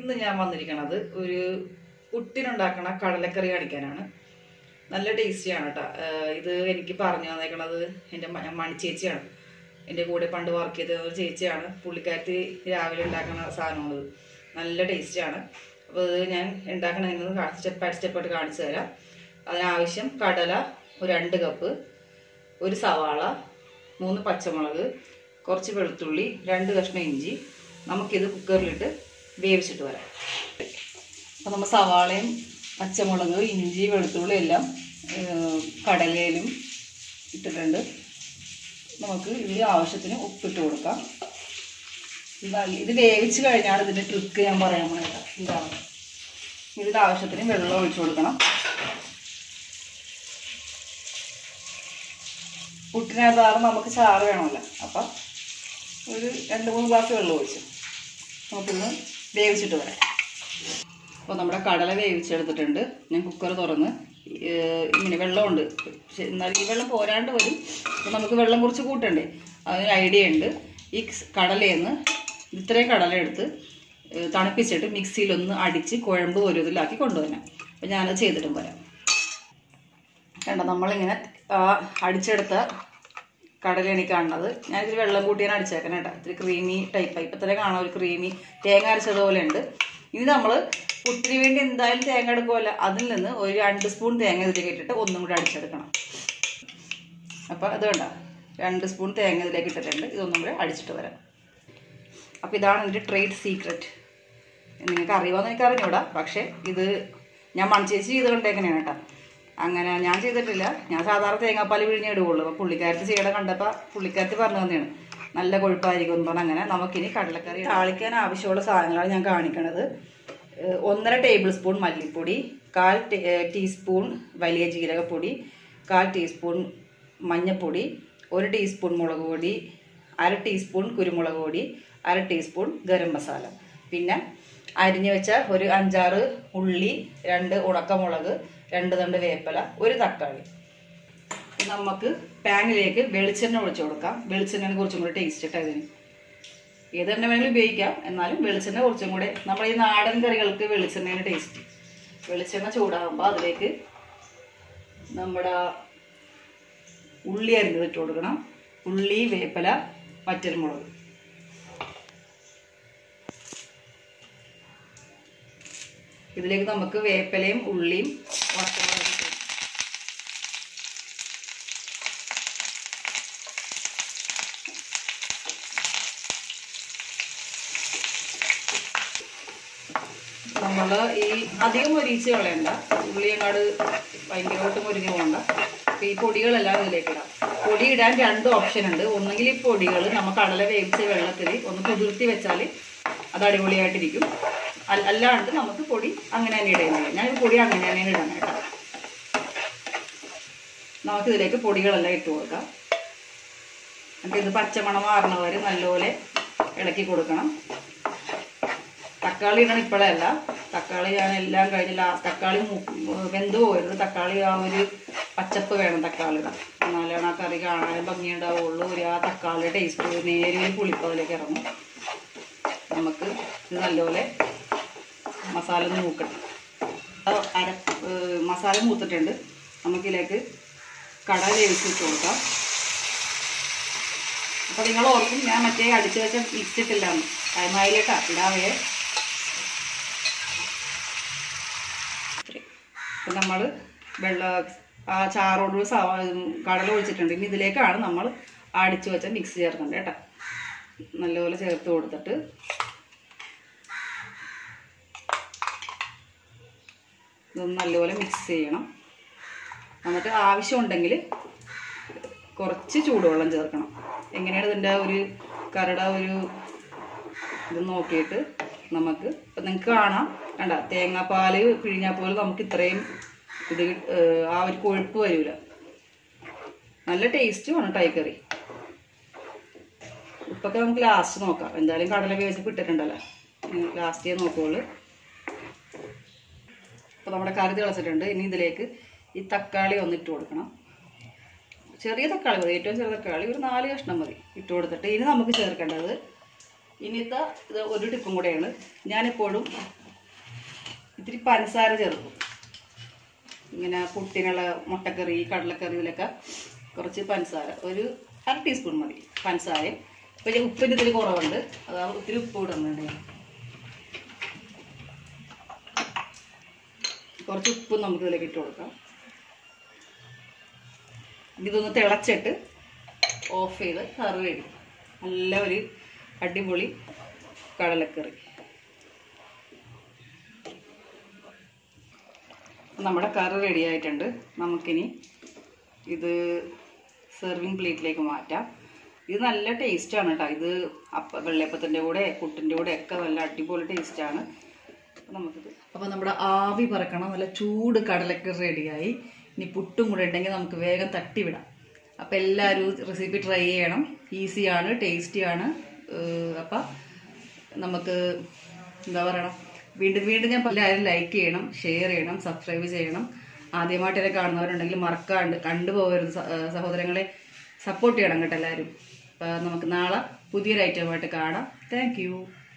ഇന്ന് ഞാൻ വന്നിരിക്കണത് ഒരു പുട്ടിനുണ്ടാക്കണ കടലക്കറി കാണിക്കാനാണ് നല്ല ടേസ്റ്റിയാണ് കേട്ടോ ഇത് എനിക്ക് പറഞ്ഞു തന്നേക്കണത് എൻ്റെ മ- മണി ചേച്ചിയാണ് എൻ്റെ കൂടെ പണ്ട് വർക്ക് ചെയ്ത ഒരു ചേച്ചിയാണ് പുള്ളിക്കാരത്തി രാവിലെ ഉണ്ടാക്കുന്ന സാധനമാണിത് നല്ല ടേസ്റ്റിയാണ് അപ്പോൾ ഇത് ഞാൻ ഉണ്ടാക്കണമെന്ന് സ്റ്റെപ്പ് ബൈ സ്റ്റെപ്പായിട്ട് കാണിച്ചു തരാം അതിനാവശ്യം കടല ഒരു രണ്ട് കപ്പ് ഒരു സവാള മൂന്ന് പച്ചമുളക് കുറച്ച് വെളുത്തുള്ളി രണ്ട് കഷ്ണം ഇഞ്ചി നമുക്കിത് കുക്കറിലിട്ട് വേവിച്ചിട്ട് വരാം അപ്പോൾ നമ്മൾ സവാളയും പച്ചമുളക് ഇഞ്ചി വെളുത്തുള്ളി എല്ലാം ഏഹ്, കടലയിലും ഇട്ടിട്ടുണ്ട് നമുക്ക് ഇതിൽ ആവശ്യത്തിന് ഉപ്പിട്ട് കൊടുക്കാം ഇത് നല്ല- ഇത് വേവിച്ച് കഴിഞ്ഞാണ് ഇതിൻ്റെ ട്രിക്ക് ഞാൻ പറയാൻ പോകുന്നത് ഇതാണ് ഇതിൻ്റെ ആവശ്യത്തിന് വെള്ളം ഒഴിച്ചു കൊടുക്കണം പുട്ടിനകത്താറ് നമുക്ക് ചാറ് വേണമല്ലോ അപ്പം ഒരു രണ്ട് മൂന്ന് ഗ്ലാസ് വെള്ളം ഒഴിച്ചു നമുക്കിന്ന് വേവിച്ചിട്ട് വരാം അപ്പോൾ നമ്മുടെ കടല വേവിച്ചെടുത്തിട്ടുണ്ട് ഞാൻ കുക്കർ തുറന്ന് ഏഹ് ഇങ്ങനെ വെള്ളമുണ്ട് പക്ഷെ എന്നാൽ ഈ വെള്ളം പോരാണ്ട് വരും അപ്പോൾ നമുക്ക് വെള്ളം കുറച്ച് കൂട്ടണ്ടേ അതിന് ഐഡിയ ഉണ്ട് ഈ കടലയിൽ ഇത്രയും കടല എടുത്ത് ഏഹ് തണുപ്പിച്ചിട്ട് മിക്സിയിലൊന്ന് അടിച്ച് കുഴമ്പ് ഒരു ഇതിലാക്കി കൊണ്ടുവരാം അപ്പോൾ ഞാനത് ചെയ്തിട്ടും വരാം കണ്ട നമ്മളിങ്ങനെ ആ, അടിച്ചെടുത്ത കടലയാണ് ഈ കാണുന്നത് ഞാനിതിൽ വെള്ളം കൂട്ടിയാണ് അടിച്ചേക്കണം കേട്ടോ ഇത്തിരി ക്രീമി ടൈപ്പായി ഇപ്പം തന്നെ കാണാം ഒരു ക്രീമി തേങ്ങ അരച്ചതുപോലെ ഉണ്ട് ഇനി നമ്മൾ പുട്ടിന് വേണ്ടി എന്തായാലും തേങ്ങ എടുക്കുമല്ലോ അതിൽ നിന്ന് ഒരു രണ്ട് സ്പൂൺ തേങ്ങ ഇതിലേക്ക് ഇട്ടിട്ട് ഒന്നും കൂടി അടിച്ചെടുക്കണം അപ്പോൾ അത് വേണ്ട രണ്ട് സ്പൂൺ തേങ്ങ ഇതിലേക്ക് ഇട്ടിട്ടുണ്ട് ഇതൊന്നും കൂടി അടിച്ചിട്ട് വരാം അപ്പോൾ ഇതാണ് എൻ്റെ ട്രേഡ് സീക്രട്ട് നിങ്ങൾക്ക് അറിയുമോയെന്ന് എനിക്ക് അറിഞ്ഞൂടാ പക്ഷേ ഇത് ഞാൻ മൺചേച്ചി ചെയ്ത് കണ്ടേക്കനെയാണ് കേട്ടോ അങ്ങനെ ഞാൻ ചെയ്തിട്ടില്ല ഞാൻ സാധാരണ തേങ്ങാപ്പാൽ പിഴിഞ്ഞേ ഇടുകയുള്ളൂ അപ്പോൾ പുള്ളിക്കാരത്തി ചെയ്യണം കണ്ടപ്പോൾ പുള്ളിക്കാരത്തി പറഞ്ഞു തന്നെയാണ് നല്ല കൊഴുപ്പായിരിക്കും എന്ന് പറഞ്ഞാൽ അങ്ങനെ നമുക്കിനി കടലക്കറി താളിക്കാൻ ആവശ്യമുള്ള സാധനങ്ങളാണ് ഞാൻ കാണിക്കണത് ഏഹ് ഒന്നര ടേബിൾ സ്പൂൺ മല്ലിപ്പൊടി കാൽ ടീ- ഏഹ് ടീസ്പൂൺ വലിയ ജീരകപ്പൊടി കാൽ ടീസ്പൂൺ മഞ്ഞൾപ്പൊടി ഒരു ടീസ്പൂൺ മുളക് പൊടി അര ടീസ്പൂൺ കുരുമുളക് പൊടി അര ടീസ്പൂൺ ഗരം മസാല പിന്നെ അരിഞ്ഞു വെച്ച ഒരു അഞ്ചാറ് ഉള്ളി രണ്ട് ഉണക്കമുളക് രണ്ട് തണ്ട് വേപ്പില ഒരു തക്കാളി ഇനി നമുക്ക് പാനിലേക്ക് വെളിച്ചെണ്ണ ഒഴിച്ചു കൊടുക്കാം വെളിച്ചെണ്ണ കുറച്ചും കൂടി ടേസ്റ്റ് ഇട്ട് ഇതിന് ഏതെണ്ണ വേണമെങ്കിലും ഉപയോഗിക്കാം എന്നാലും വെളിച്ചെണ്ണ കുറച്ചും കൂടെ നമ്മുടെ ഈ നാടൻ കറികൾക്ക് വെളിച്ചെണ്ണയാണ് ടേസ്റ്റ് വെളിച്ചെണ്ണ ചൂടാകുമ്പോൾ അതിലേക്ക് നമ്മുടെ ഉള്ളി അരിഞ്ഞത് ഇട്ട് കൊടുക്കണം ഉള്ളി വേപ്പില വറ്റൽമുളക് ഇതിലേക്ക് നമുക്ക് വേപ്പിലയും ഉള്ളിയും വറ്റൽമുളകും ഇട്ട് കൊടുക്കാം. നമ്മൾ ഈ അധികം മൊരിച്ച് കളയണ്ട ഉള്ളി അങ്ങാട് ഭയങ്കരമായിട്ട് മുരിഞ്ഞു പോകണ്ട അപ്പൊ ഈ പൊടികളെല്ലാം ഇതിലേക്ക് ഇടാം പൊടി ഇടാൻ രണ്ട് ഓപ്ഷൻ ഉണ്ട് ഒന്നെങ്കിൽ ഈ പൊടികൾ നമ്മൾ കടല വേവിച്ച വെള്ളത്തിൽ ഒന്ന് കുതിർത്തി വെച്ചാൽ അത് അടിപൊളിയായിട്ടിരിക്കും അല്ല- അല്ലാണ്ട് നമുക്ക് പൊടി അങ്ങനെ തന്നെ ഇടുന്നത് ഞാൻ ഈ പൊടി അങ്ങനെ തന്നെ ഇടണം കേട്ടോ നമുക്കിതിലേക്ക് പൊടികളെല്ലാം ഇട്ട് കൊടുക്കാം എന്നിട്ട് ഇത് പച്ചമണം മാറണവരെ നല്ലപോലെ ഇളക്കി കൊടുക്കണം തക്കാളി ഇടണം ഇപ്പോഴല്ല തക്കാളി ഞാൻ എല്ലാം കഴിഞ്ഞ് ലാ തക്കാളി മൂ- വെന്ത് പോയത് തക്കാളി ആ ഒരു പച്ചപ്പ് വേണം തക്കാളി ഇടാൻ എന്നാലാണ് ആ കറി കാണാൻ ഭംഗിയുണ്ടാവുള്ളൂ ഒരു ആ തക്കാളിയുടെ ടേസ്റ്റ് നേരെ ഒരു പുളിപ്പ് അതിലേക്ക് ഇറങ്ങും നമുക്ക് ഇത് നല്ലപോലെ മസാല ഒന്ന് മൂക്കണം അത് അര ഏഹ് മസാല മൂത്തിട്ടുണ്ട് നമുക്കിതിലേക്ക് കട വേവിച്ചിട്ട് കൊടുക്കാം അപ്പോൾ നിങ്ങൾ ഓർക്കും ഞാൻ മറ്റേ അടിച്ചു വെച്ച മിക്സ് ഇട്ടില്ലാന്ന് അതിലേക്കാ ഇടാവേ അപ്പം നമ്മൾ വെള്ള ആ ചാറോട് സവാ കടല ഒഴിച്ചിട്ടുണ്ട് ഇനി ഇതിലേക്കാണ് നമ്മൾ അടിച്ചു വെച്ച മിക്സ് ചേർക്കേണ്ടത് കേട്ടോ നല്ലപോലെ ചേർത്ത് കൊടുത്തിട്ട് ഇതൊന്ന് നല്ലപോലെ മിക്സ് ചെയ്യണം എന്നിട്ട് ആവശ്യമുണ്ടെങ്കിൽ കുറച്ച് ചൂടുവെള്ളം ചേർക്കണം എങ്ങനെയാണ് ഇതിൻ്റെ ഒരു കരട ഒരു ഇത് നോക്കിയിട്ട് നമുക്ക് ഇപ്പം നിങ്ങൾക്ക് കാണാം കണ്ട തേങ്ങാപ്പാൽ പിഴിഞ്ഞാൽ പോലും നമുക്ക് ഇത്രയും ഇത് കിട്ട- ഏഹ് ആ ഒരു കൊഴുപ്പ് വരില്ല നല്ല ടേസ്റ്റുമാണ് ടൈ കറി ഉപ്പൊക്കെ നമുക്ക് ലാസ്റ്റ് നോക്കാം എന്തായാലും കടല വേവിച്ച് ഇട്ടിട്ടുണ്ടല്ലോ ലാസ്റ്റ് ചെയ്ത് നോക്കുള്ളൂ അപ്പോൾ നമ്മുടെ കറി തിളച്ചിട്ടുണ്ട് ഇനി ഇതിലേക്ക് ഈ തക്കാളി ഒന്ന് ഇട്ട് കൊടുക്കണം ചെറിയ തക്കാളി മതി ഏറ്റവും ചെറിയ തക്കാളി ഒരു നാല് കഷ്ണം മതി ഇട്ട് കൊടുത്തിട്ട് ഇനി നമുക്ക് ചേർക്കേണ്ടത് ഇനിത്തെ ഇത് ഒരു ടിപ്പും കൂടെയാണ് ഞാനെപ്പോഴും ഇത്തിരി പഞ്ചസാര ചേർക്കും ഇങ്ങനെ പുട്ടിനുള്ള മുട്ടക്കറി കടലക്കറിയിലൊക്കെ കുറച്ച് പഞ്ചസാര ഒരു അര ടീസ്പൂൺ മതി പഞ്ചസാരയും ഇപ്പം ഞാൻ ഉപ്പിൻ്റെ ഇതിൽ കുറവുണ്ട് അതാ ഒത്തിരി ഉപ്പ് ഇടുന്നുണ്ട് ഞാൻ കുറച്ച് ഉപ്പ് നമുക്ക് ഇതിലേക്ക് ഇട്ട് കൊടുക്കാം ഇതൊന്ന് തിളച്ചിട്ട് ഓഫ് ചെയ്ത് സർവ് ചെയ്യും നല്ല ഒരു അടിപൊളി കടലക്കറി നമ്മുടെ കറി റെഡി ആയിട്ടുണ്ട് നമുക്കിനി ഇത് സെർവിങ് പ്ലേറ്റിലേക്ക് മാറ്റാം ഇത് നല്ല ടേസ്റ്റാണ് കേട്ടോ ഇത് അപ്പ വെള്ളയപ്പത്തിൻ്റെ കൂടെ പുട്ടിൻ്റെ കൂടെ ഒക്കെ നല്ല അടിപൊളി ടേസ്റ്റാണ് അപ്പം നമുക്കിത് അപ്പോൾ നമ്മുടെ ആവി പറക്കണം നല്ല ചൂട് കടലക്കറി റെഡിയായി ഇനി പുട്ടും കൂടെ ഉണ്ടെങ്കിൽ നമുക്ക് വേഗം തട്ടിവിടാം അപ്പോൾ എല്ലാവരും റെസിപ്പി ട്രൈ ചെയ്യണം ഈസിയാണ് ടേസ്റ്റിയാണ് അപ്പം നമുക്ക് എന്താ പറയണം വീണ്ടും വീണ്ടും ഞാൻ എല്ലാവരും ലൈക്ക് ചെയ്യണം ഷെയർ ചെയ്യണം സബ്സ്ക്രൈബ് ചെയ്യണം ആദ്യമായിട്ട് എന്നെ കാണുന്നവരുണ്ടെങ്കിൽ മറക്കാണ്ട് കണ്ടുപോകരുത് സ- ഏഹ് സഹോദരങ്ങളെ സപ്പോർട്ട് ചെയ്യണം കേട്ടോ എല്ലാവരും അപ്പം നമുക്ക് നാളെ പുതിയൊരു ഐറ്റമായിട്ട് കാണാം താങ്ക്